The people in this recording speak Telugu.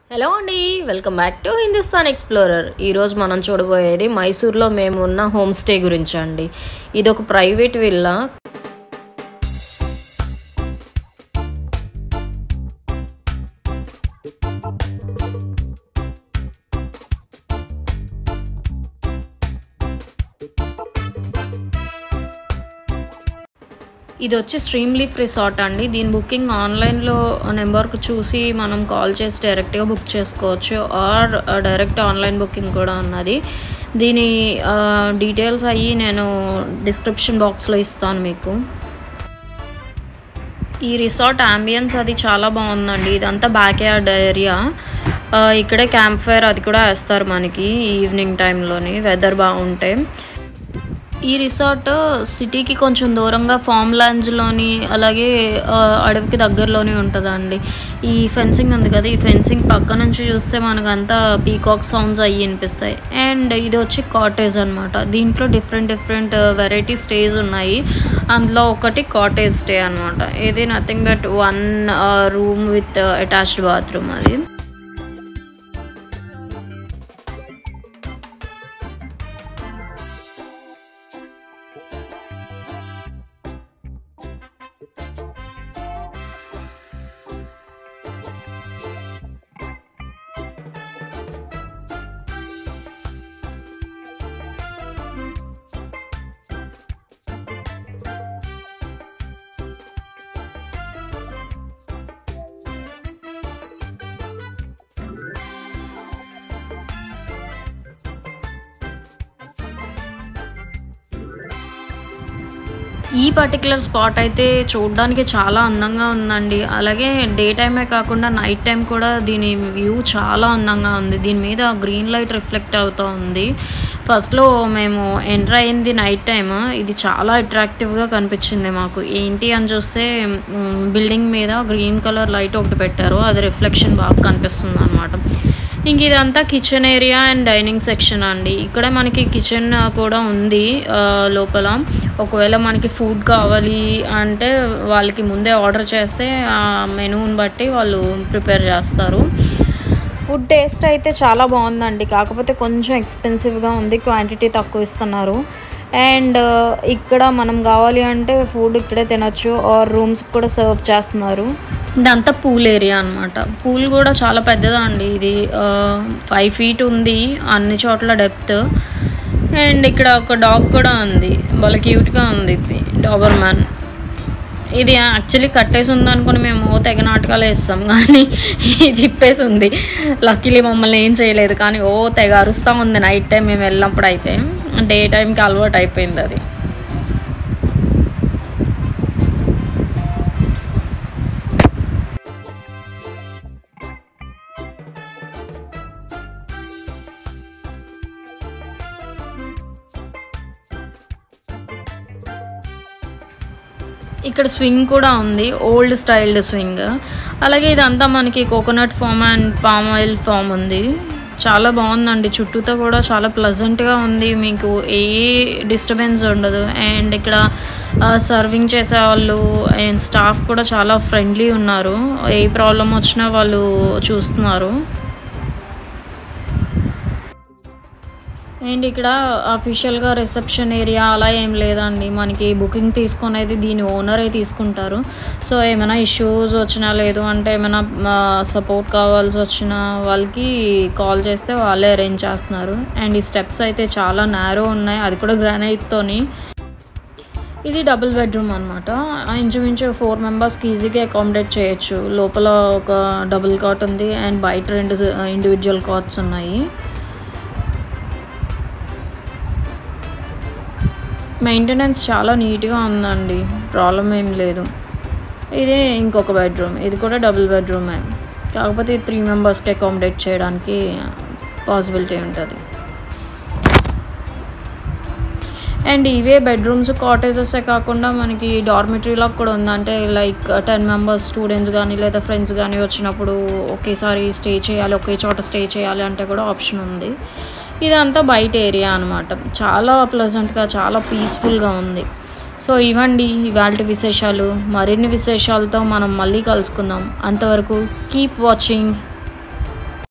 హలో అండి welcome back to Hindustan explorer ఈరోజు మనం చూడబోయేది మైసూర్లో మేము ఉన్న హోమ్ స్టే గురించి అండి ఇది ఒక ప్రైవేట్ విల్లా ఇది వచ్చి స్ట్రీమ్ లీఫ్ రిసార్ట్ అండి దీని బుకింగ్ ఆన్లైన్లో నెంబర్కి చూసి మనం కాల్ చేసి డైరెక్ట్గా బుక్ చేసుకోవచ్చు ఆర్ డైరెక్ట్ ఆన్లైన్ బుకింగ్ కూడా ఉన్నది దీని డీటెయిల్స్ అయ్యి నేను డిస్క్రిప్షన్ బాక్స్లో ఇస్తాను మీకు ఈ రిసార్ట్ అంబియన్స్ అది చాలా బాగుందండి ఇదంతా బ్యాక్ యార్డ్ ఏరియా ఇక్కడే క్యాంప్ ఫైర్ అది కూడా వేస్తారు మనకి ఈవినింగ్ టైంలోని వెదర్ బాగుంటే ఈ రిసార్ట్ సిటీకి కొంచెం దూరంగా ఫామ్ ల్యాండ్స్లోని అలాగే ఆ, అడవికి దగ్గరలోనే ఉంటుందండి ఈ ఫెన్సింగ్ ఉంది కదా ఈ ఫెన్సింగ్ పక్క నుంచి చూస్తే మనకంతా పీకాక్ సౌండ్స్ అయ్యి వినిపిస్తాయి అండ్ ఇది వచ్చి కాటేజ్ అనమాట దీంట్లో డిఫరెంట్ డిఫరెంట్ వెరైటీ స్టేస్ ఉన్నాయి అందులో ఒకటి కాటేజ్ స్టే అనమాట ఇది nothing but one room with attached bathroom అది ఈ పర్టికులర్ స్పాట్ అయితే చూడడానికి చాలా అందంగా ఉందండి అలాగే డే టైమే కాకుండా నైట్ టైం కూడా దీని వ్యూ చాలా అందంగా ఉంది దీని మీద గ్రీన్ లైట్ రిఫ్లెక్ట్ అవుతూ ఉంది ఫస్ట్లో మేము ఎంటర్ అయింది నైట్ టైం ఇది చాలా అట్రాక్టివ్గా కనిపించింది మాకు ఏంటి అని చూస్తే బిల్డింగ్ మీద గ్రీన్ కలర్ లైట్ ఒకటి పెట్టారు అది రిఫ్లెక్షన్ బాగా కనిపిస్తుంది అనమాట ఇంక ఇదంతా kitchen area and dining section అండి ఇక్కడే మనకి కిచెన్ కూడా ఉంది ఆ, లోపల ఒకవేళ మనకి ఫుడ్ కావాలి అంటే వాళ్ళకి ముందే ఆర్డర్ చేస్తే ఆ మెనూని బట్టి వాళ్ళు ప్రిపేర్ చేస్తారు ఫుడ్ టేస్ట్ అయితే చాలా బాగుందండి కాకపోతే కొంచెం ఎక్స్పెన్సివ్గా ఉంది క్వాంటిటీ తక్కువ ఇస్తున్నారు అండ్ ఇక్కడ మనం కావాలి అంటే ఫుడ్ ఇక్కడే తినొచ్చు ఆర్ రూమ్స్ కూడా సర్వ్ చేస్తున్నారు ఇదంతా పూల్ ఏరియా అనమాట పూల్ కూడా చాలా పెద్దదా అండి ఇది ఫైవ్ ఫీట్ ఉంది అన్ని చోట్ల డెప్త్ అండ్ ఇక్కడ ఒక డాగ్ కూడా ఉంది వాళ్ళ క్యూట్గా ఉంది ఇది డాబర్ మ్యాన్ ఇది యాక్చువల్లీ కట్టేసి ఉంది అనుకుని మేము తెగ నాటకాలు వేస్తాం కానీ ఇది తిప్పేసి ఉంది లక్కీలీ మమ్మల్ని ఏం చేయలేదు కానీ ఓ తెగ అరుస్తూ ఉంది నైట్ టైం మేము వెళ్ళినప్పుడు అయితే డే టైంకి అలవాటు అయిపోయింది అది ఇక్కడ స్వింగ్ కూడా ఉంది ఓల్డ్ స్టైల్డ్ స్వింగ్ అలాగే ఇదంతా మనకి coconut farm and palm oil farm ఉంది చాలా బాగుందండి చుట్టూతో కూడా చాలా ప్లజెంట్గా ఉంది మీకు ఏ డిస్టర్బెన్స్ ఉండదు అండ్ ఇక్కడ సర్వింగ్ చేసే వాళ్ళు అండ్ స్టాఫ్ కూడా చాలా ఫ్రెండ్లీ ఉన్నారు ఏ ప్రాబ్లం వచ్చినా వాళ్ళు చూస్తున్నారు అండ్ ఇక్కడ అఫీషియల్గా రిసెప్షన్ ఏరియా అలా ఏం లేదండి మనకి బుకింగ్ తీసుకునేది దీని ఓనరే తీసుకుంటారు సో ఏమైనా ఇష్యూస్ వచ్చినా లేదు అంటే ఏమైనా సపోర్ట్ కావాల్సి వచ్చిన వాళ్ళకి కాల్ చేస్తే వాళ్ళే అరేంజ్ చేస్తున్నారు అండ్ ఈ స్టెప్స్ అయితే చాలా నేరో ఉన్నాయి అది కూడా గ్రానైట్తోని ఇది డబుల్ బెడ్రూమ్ అనమాట ఇంచుమించు ఫోర్ మెంబర్స్కి ఈజీగా అకామిడేట్ చేయొచ్చు లోపల ఒక డబుల్ కాట్ ఉంది అండ్ బయట రెండు ఇండివిజువల్ కాట్స్ ఉన్నాయి మెయింటెనెన్స్ చాలా నీట్గా ఉందండి ప్రాబ్లం ఏం లేదు ఇది ఇంకొక బెడ్రూమ్ ఇది కూడా డబుల్ బెడ్రూమే కాకపోతే త్రీ మెంబర్స్కి అకామిడేట్ చేయడానికి పాసిబిలిటీ ఉంటుంది అండ్ ఇవే బెడ్రూమ్స్ కాటేజెసే కాకుండా మనకి డార్మెటరీలో కూడా ఉంది అంటే లైక్ టెన్ మెంబర్స్ స్టూడెంట్స్ కానీ లేదా ఫ్రెండ్స్ కానీ వచ్చినప్పుడు ఒకేసారి స్టే చేయాలి ఒకే చోట స్టే చేయాలి అంటే కూడా ఆప్షన్ ఉంది ఇదంతా బయట ఏరియా అనమాట చాలా ప్లెజెంట్గా చాలా పీస్ఫుల్గా ఉంది సో ఇవ్వండి ఇవాళ విశేషాలు మరిన్ని విశేషాలతో మనం మళ్ళీ కలుసుకుందాం అంతవరకు కీప్ వాచింగ్